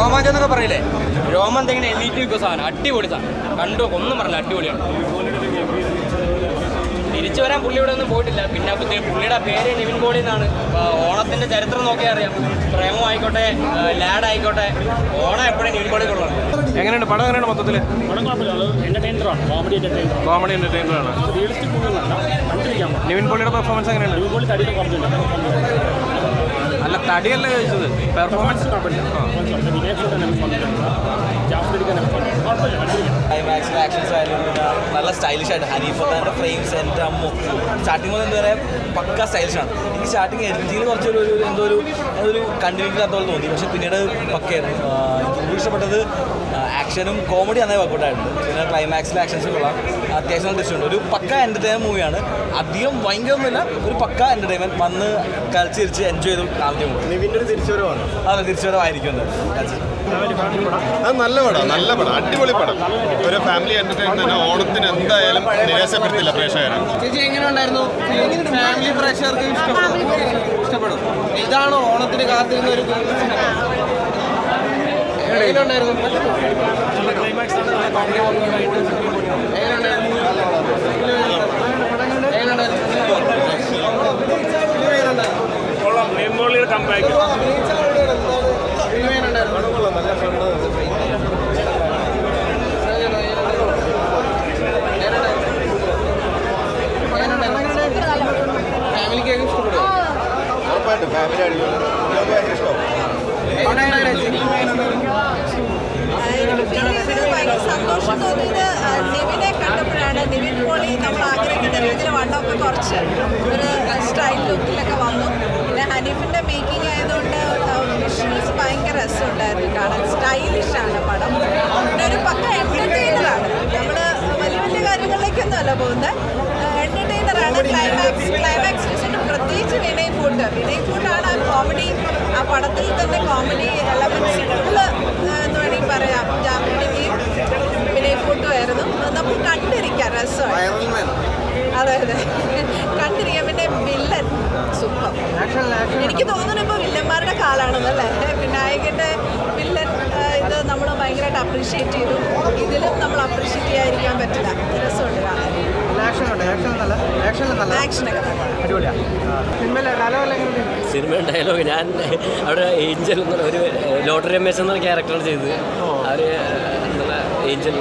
രോമാഞ്ചം എന്നൊക്കെ പറയില്ലേ രോമം എന്തെങ്കിലും എണ്ണീറ്റ് നിൽക്കുക സാധനം അടിപൊളി സാധനം കണ്ടു ഒന്നും പറഞ്ഞില്ല അടിപൊളിയാണ് തിരിച്ചു വരാൻ പുള്ളി ഇവിടെ ഒന്നും പോയിട്ടില്ല പിന്നെ പുള്ളി- പുള്ളിയുടെ പേര് നിവിൻ പോളി എന്നാണ് അപ്പൊ ഓണത്തിന്റെ ചരിത്രം നോക്കിയാൽ അറിയാം പ്രേമം ആയിക്കോട്ടെ ലാഡ് ആയിക്കോട്ടെ ഓണം എപ്പോഴും നിവിൻ പോളി കൊള്ളണം എങ്ങനെയുണ്ട് പടം എങ്ങനെയാണ് മൊത്തത്തിൽ പടം കുഴപ്പമില്ല അത് എൻ്റർടൈനറാണ് കോമഡി എൻ്റർടൈനർ കോമഡി എന്റർടൈനർ ആണ് റിയലിസ്റ്റിക് മൂവികളല്ല കണ്ടിരിക്കാൻ പറ്റും നിവിൻ പോളിയുടെ പെർഫോമൻസ് എങ്ങനെയുണ്ട് അതുപോലെ തടിയിൽ കുറഞ്ഞില്ല അല്ല തടിയല്ല ചോദിച്ചത് പെർഫോമൻസ് കുഴപ്പമില്ല വിനയത്തിൽ തന്നെ കൊണ്ടിട്ടുണ്ട് ജാഫ്രിക്കാൻ കുഴപ്പമില്ല കണ്ടിരിക്കാം ക്ലൈമാക്സിൽ ആക്ഷൻസ് ആയാലും പിന്നെ നല്ല സ്റ്റൈലിഷ് ആയിട്ട് ഹനീഫ് ഖാൻ്റെ ഫ്രെയിംസ് എൻ്റെ അമ്മ സ്റ്റാർട്ടിങ് മുതൽ എന്താ പറയുക പക്ക സ്റ്റൈലിഷാണ് എനിക്ക് സ്റ്റാർട്ടിങ് എഡിറ്റിങ്ങിൽ കുറച്ചൊരു ഒരു എന്തോ ഒരു ഒരു കണ്ടിന്യൂറ്റി പോലെ തോന്നി പക്ഷേ പിന്നീട് പക്കയായിരുന്നു ആ, എനിക്ക് കൂടുതൽ ഇഷ്ടപ്പെട്ടത് ആക്ഷനും കോമഡി നന്നായി വർക്കൗട്ടായിട്ടുണ്ട് പിന്നെ ക്ലൈമാക്സിലെ ആക്ഷൻസ് കൊള്ളാം അത്യാവശ്യം നല്ല ദൃശ്യമുണ്ട് ഒരു പക്ക എൻ്റർടൈൻ മൂവിയാണ് അധികം ഭയങ്കരമൊന്നുമില്ല ഒരു പക്ക എൻ്റർടൈൻമെൻറ്റ് വന്ന് കളിച്ച് തിരിച്ച് എൻജോയ് ചെയ്തു ആദ്യം നിവിൻ്റെ ഒരു തിരിച്ചുവരവാണ് അതെ തിരിച്ചുവരവായിരിക്കും അത് അത് നല്ല പടം നല്ല പടം അടിപൊളി പടം ഒരു ഫാമിലി എന്റർടൈൻമെന്റ് ഓണത്തിന് എന്തായാലും നിരാശപ്പെടുത്തില്ല പ്രേക്ഷകരെ ചേച്ചി എങ്ങനെ ഉണ്ടായിരുന്നു ഫാമിലി പ്രേക്ഷകർക്ക് ഇഷ്ടപ്പെടും ഇഷ്ടപ്പെടും ഇതാണ് ഓണത്തിന് കാത്തിരുന്ന ഒരു എങ്ങനെ ഉണ്ടായിരുന്നു കൊള്ളാം നെയ്മോളിയുടെ കമ്പാക്ക് ഫാമിലിക്കൊക്കെ ഇഷ്ടപ്പെടും ഉറപ്പായിട്ടും ഫാമിലി അടിപൊളി ഭയങ്കര ഇഷ്ടമാവും എനിക്ക് ഭയങ്കര സന്തോഷം തോന്നിയത് ആ, നിവിനെ കണ്ടപ്പോഴാണ് നിവിൻ പോളി നമ്മൾ ആഗ്രഹിക്കുന്ന രീതിയിൽ വണ്ണമൊക്കെ കുറച്ച് ഒരു സ്റ്റൈൽ ലുക്കിലൊക്കെ വന്നു പിന്നെ ഹനീഫിൻ്റെ മേക്കിംഗ് ആയതുകൊണ്ട് വിഷ്വൽസ് ഭയങ്കര രസമുണ്ടായിരുന്നു കാണാൻ സ്റ്റൈലിഷ് ആണ് പടം പിന്നെ ഒരു പക്ക എൻ്റർടൈനറാണ് നമ്മൾ വലിയ വലിയ കാര്യങ്ങളിലേക്കൊന്നും അല്ല പോകുന്നത് എൻ്റർടൈനറാണ് ക്ലൈമാക്സ് ക്ലൈമാക്സ് പ്രത്യേകിച്ച് വിനയ് ഫുഡ് വിനയ് ഫുഡാണ് ആ കോമഡി ആ പടത്തിൽ തന്നെ കോമഡി എലമെൻറ്റ്സ് ഫുള്ള് എന്ന് വേണമെങ്കിൽ പറയാം ജാമ്പിടിക്കുകയും വിനയ് ഫുഡും ആയിരുന്നു അത് നമുക്ക് കണ്ടിരിക്കാം രസമാണ് അതെ അതെ കണ്ടിരിക്കാം പിന്നെ വില്ലൻ സൂപ്പർ എനിക്ക് തോന്നുന്നു ഇപ്പോൾ വില്ലന്മാരുടെ കാലാണെന്നല്ലേ വിനായകൻ്റെ വില്ലൻ ആ, ഇത് നമ്മൾ ഭയങ്കരമായിട്ട് അപ്രീഷിയേറ്റ് ചെയ്തു ഇതിലും നമ്മൾ അപ്രീഷിയേറ്റ് ചെയ്യാതിരിക്കാൻ പറ്റില്ല രസമുണ്ട് കാണാൻ ആക്ഷനൊക്കെ സിനിമയുടെ ഡയലോഗ് ഞാൻ അവിടെ ഏഞ്ചൽ എന്ന് പറഞ്ഞ ഒരു ലോട്ടറി രമേശ് എന്ന ക്യാരക്ടറാണ് ചെയ്തത് അവർ എന്താണ് ഏഞ്ചൽ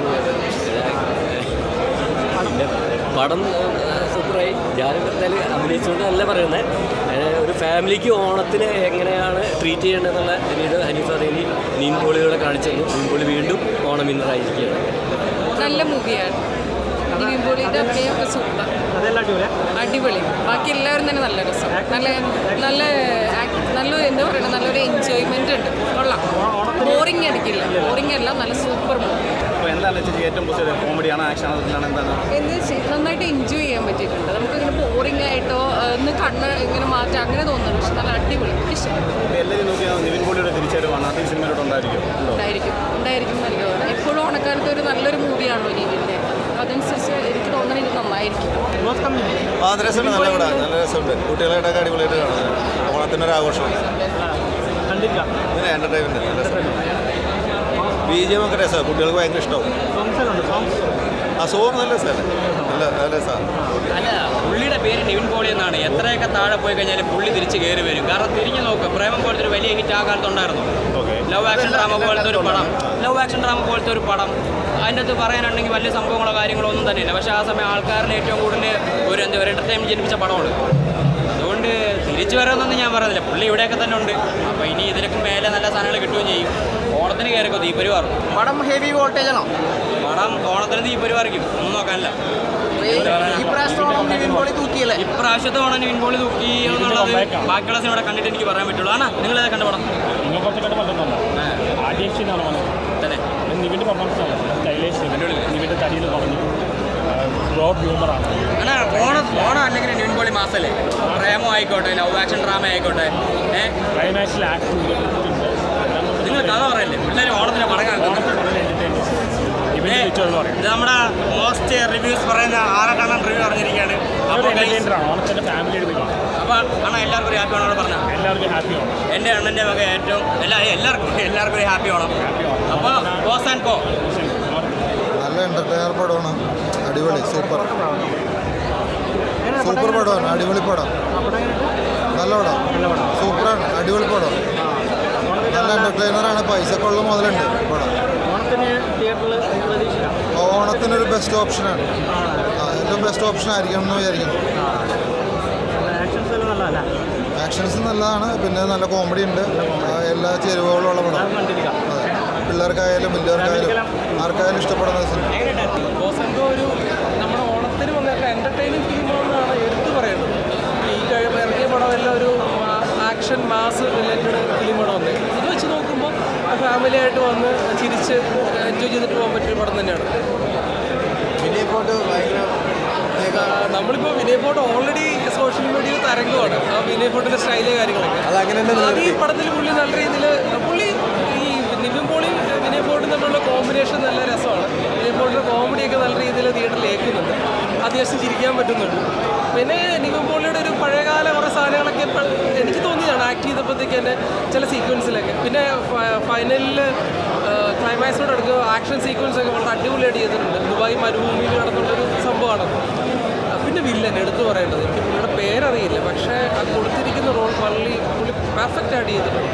പിന്നെ പടം സൂപ്പറായി ഞാൻ എന്തായാലും അഭിനയിച്ചുകൊണ്ട് നല്ല പറയുന്നത് ഒരു ഫാമിലിക്ക് ഓണത്തിന് എങ്ങനെയാണ് ട്രീറ്റ് ചെയ്യേണ്ടതെന്നുള്ള രീതി ഹനീഫ് അദേലി നീൻപോളിയുടെ കാണിച്ചു തന്നു നീൻപോളി വീണ്ടും ഓണം വിന്നറായിരിക്കുകയാണ് നല്ല മൂവിയാണ് നിവിൻപോളിയുടെ അഭിനയമൊക്കെ സൂപ്പർ അടിപൊളി ബാക്കി എല്ലാവരും തന്നെ നല്ല രസം നല്ല നല്ല ആക്ട് നല്ല എന്താ പറയുക നല്ലൊരു എൻജോയ്മെന്റ് ഉണ്ട് കൊള്ളാം ബോറിംഗ് അടിക്കില്ല ബോറിംഗ് അല്ല നല്ല സൂപ്പർ മൂവി അപ്പോൾ എന്താണ് ചേച്ചി ഏറ്റവും പോസിറ്റീവ് കോമഡിയാണോ ആക്ഷൻ അതിലാണ് എന്താണ് എന്ത് ചെയ്- നന്നായിട്ട് എൻജോയ് ചെയ്യാൻ പറ്റിയിട്ടുണ്ട് നമുക്ക് ഇങ്ങനെ ബോറിംഗ് ആയിട്ടോ ആ, ഒന്ന് കണ്ണ് ഇങ്ങനെ മാറ്റാം അങ്ങനെ തോന്നുന്നു പക്ഷെ നല്ല അടിപൊളി എനിക്ക് ഇഷ്ടപ്പെട്ടു എല്ലാവരും നോക്കിയാൽ നിവിൻ പോളിയുടെ തിരിച്ചുവരവാണ് അത് ഈ സിനിമയിലോട്ട് ഉണ്ടായിരിക്കും ഉണ്ടോ ഉണ്ടായിരിക്കും ഉണ്ടായിരിക്കും നല്ലതാണ് എപ്പോഴും ഓണക്കാലത്ത് ഒരു നല്ലൊരു മൂവിയാണല്ലോ രീതിൻ്റെ അതനുസരിച്ച് എനിക്ക് തോന്നുന്നത് ഇത് നന്നായിരിക്കും ആ അത് രസമുണ്ട് നല്ല പടം നല്ല രസമുണ്ട് കുട്ടികളായിട്ടൊക്കെ അടിപൊളിയായിട്ട് കാണാം ഓണത്തിൻ്റെ ഒരു ആഘോഷമാണ് ഇങ്ങനെ എൻ്റർടൈൻമെൻറ്റ് നല്ല രസം ബി ജി എം ഒക്കെ രസമാണ് കുട്ടികൾക്ക് ഭയങ്കര ഇഷ്ടമാവും ആ സോങ് നല്ല രസമല്ലേ നല്ല നല്ല രസമാണ് അല്ല പുള്ളിയുടെ പേര് നിവിൻ പോളി എന്നാണ് എത്രയൊക്കെ താഴെ പോയി കഴിഞ്ഞാലും പുള്ളി തിരിച്ച് കയറി വരും കാരണം തിരിഞ്ഞു നോക്ക് പ്രേമം പോലത്തെ ഒരു വലിയ ഹിറ്റ് ആ കാലത്ത് ഉണ്ടായിരുന്നു ഓക്കെ ലവ് ആക്ഷൻ ഡ്രാമ പോലത്തെ ഒരു പടം ലവ് ആക്ഷൻ ഡ്രാമ പോലത്തെ ഒരു പടം അതിൻ്റെ അകത്ത് പറയാനുണ്ടെങ്കിൽ വലിയ സംഭവങ്ങളോ കാര്യങ്ങളോ ഒന്നും തന്നെയില്ല പക്ഷേ ആ സമയം ആൾക്കാരിൽ ഏറ്റവും കൂടുതൽ ഒരു എന്താ പറയുക എൻ്റർടൈൻമെൻറ്റ് ജനിപ്പിച്ച പടമാണ് അതുകൊണ്ട് തിരിച്ചു വരാമെന്നൊന്നും ഞാൻ പറയുന്നില്ല പുള്ളി ഇവിടെയൊക്കെ തന്നെ ഉണ്ട് അപ്പോൾ ഇനി ഇതിലൊക്കെ മേലെ നല്ല സാധനങ്ങൾ കിട്ടുകയും ചെയ്യും ഓണത്തിന് കയറിക്കോ ദീപരിവാർ പടം ഹെവി വോൾട്ടേജ് ആണോ പടം ഓണത്തിന് ദീപരിവാറിക്കും ഒന്നും നോക്കാനില്ല ഈ പ്രാവശ്യം നിവിൻ പോളി തൂക്കിയല്ലേ ഇപ്രാവശ്യത്തെ ഓണം നിവിൻ പോളി തൂക്കി എന്നുള്ളത് ബാക്കിയുള്ള സിനിമ കണ്ടിട്ട് എനിക്ക് പറയാൻ പറ്റുള്ളൂ ആണോ നിങ്ങൾ ഏതാ കണ്ട പടം നിങ്ങൾ കുറച്ചൊക്കെ പറ്റുന്നുണ്ടോ ആദ്യം എന്നാണ് വന്നത് തന്നെ നിവിൻ്റെ പെർഫോമൻസ് ആണ് സ്റ്റൈലിഷ് നിവിൻ്റെ തടിയിൽ പറഞ്ഞു ബ്രോഡ് ഹ്യൂമറാണ് അങ്ങനെ ഓണം ഓണം അല്ലെങ്കിൽ നിവിൻ പോളി മാസല്ലേ പ്രേമം ആയിക്കോട്ടെ ലവ് ആക്ഷൻ ഡ്രാമ ആയിക്കോട്ടെ ഏഹ് ക്ലൈമാക്സിൽ ആക്ഷൻ നിങ്ങൾ കഥ പറയല്ലേ പിള്ളേർ ഓണത്തിന് പടക്കാൻ ഇവൻ്റെ തിരിച്ചുള്ള പറയും ഇത് നമ്മുടെ മോസ്റ്റ് റിവ്യൂസ് പറയുന്ന ആറാട്ടാണ് റിവ്യൂ പറഞ്ഞിരിക്കുകയാണ് അപ്പോൾ guys, എൻ്റർടൈനറാണ് ഓണത്തിൻ്റെ ഫാമിലി എടുത്ത് കാണാം അപ്പോൾ അണ്ണാ എല്ലാവർക്കും ഒരു ഹാപ്പി ഓണം പറഞ്ഞാൽ എല്ലാവർക്കും ഹാപ്പിയാണ് എൻ്റെ അണ്ണൻ്റെ വക ഏറ്റവും എല്ലാ എല്ലാവർക്കും എല്ലാവർക്കും ഒരു ഹാപ്പി ഓണം അപ്പോൾ ബോസ് ആൻഡ് കോ നല്ല എൻ്റർടൈനർ പടമാണ് അടിപൊളി സൂപ്പർ സൂപ്പർ പടമാണ് അടിപൊളി പടം നല്ല പടം സൂപ്പറാണ് അടിപൊളി പടം നല്ല എൻ്റർടൈനറാണ് പൈസക്കുള്ള മുതലുണ്ട് പടം ഓണത്തിന് തിയേറ്ററിൽ പ്രതീക്ഷിക്കാം ഓണത്തിനൊരു ബെസ്റ്റ് ഓപ്ഷനാണ് ആ, ഏറ്റവും ബെസ്റ്റ് ഓപ്ഷൻ ആയിരിക്കണം എന്ന് വിചാരിക്കുന്നു ആക്ഷൻസ് എല്ലാം നല്ലതല്ല ആക്ഷൻസ് നല്ലതാണ് പിന്നെ നല്ല കോമഡി ഉണ്ട് ആ, എല്ലാ ചേരുവകളും ഉള്ള പടം കണ്ടിരിക്കാം അതെ പിള്ളേർക്കായാലും വലിയവർക്കായാലും ആർക്കായാലും ഇഷ്ടപ്പെടുന്ന സിനിമ ബോസൻകോ ഒരു നമ്മുടെ ഓണത്തിന് വന്നേക്ക എൻ്റർടൈനിങ് ഫിലിമാണെന്നാണ് എടുത്തു പറയുന്നത് ഈ കഴിവ് ഇറങ്ങിയ പടം എല്ലാം ഒരു ആക്ഷൻ മാസ് റിലേറ്റഡ് ഫിലിമാണ് വന്നത് ഇത് വെച്ച് നോക്കുമ്പോൾ ഫാമിലി ആയിട്ട് വന്ന് ചിരിച്ച് എൻജോയ് ചെയ്തിട്ട് പോകാൻ പറ്റിയ പടം തന്നെയാണ് ആ, നമ്മളിപ്പോൾ വിനയ് ഫോർട്ട് ഓൾറെഡി സോഷ്യൽ മീഡിയയിൽ തരംഗമാണ് ആ വിനയ് ഫോർട്ടിൻ്റെ സ്റ്റൈല് കാര്യങ്ങളൊക്കെ അത് ഈ പടത്തിൽ പുള്ളി നല്ല രീതിയിൽ പുള്ളി ഈ നിവിൻ പോളിയും വിനയ് ഫോർട്ടും തമ്മിലുള്ള കോമ്പിനേഷൻ നല്ല രസമാണ് വിനയ് ഫോർട്ടിൻ്റെ കോമഡിയൊക്കെ നല്ല രീതിയിൽ തിയേറ്ററിൽ ഏൽക്കുന്നുണ്ട് അത്യാവശ്യം ചിരിക്കാൻ പറ്റുന്നുണ്ട് പിന്നെ നിവിൻ പോളിയുടെ ഒരു പഴയകാല കുറേ സാധനങ്ങളൊക്കെ ഇപ്പം എനിക്ക് തോന്നിയതാണ് ആക്ട് ചെയ്തപ്പോഴത്തേക്ക് തന്നെ ചില സീക്വൻസിലൊക്കെ പിന്നെ ഫൈനലിൽ ക്ലൈമാക്സോട് എടുക്കുക ആക്ഷൻ സീക്വൻസ് ഒക്കെ വളരെ അടിപൊളിയായിട്ട് ചെയ്തിട്ടുണ്ട് ദുബായ് മരുഭൂമിയിൽ നടന്നുള്ളൊരു സംഭവമാണ് പിന്നെ വില്ലൻ എടുത്തു പറയേണ്ടത് എനിക്ക് പുള്ളിയുടെ പേരറിയില്ല പക്ഷേ ആ കൊടുത്തിരിക്കുന്ന റോൾ പള്ളി പുള്ളി പെർഫെക്റ്റ് ആയിട്ട് ചെയ്തിട്ടുണ്ട്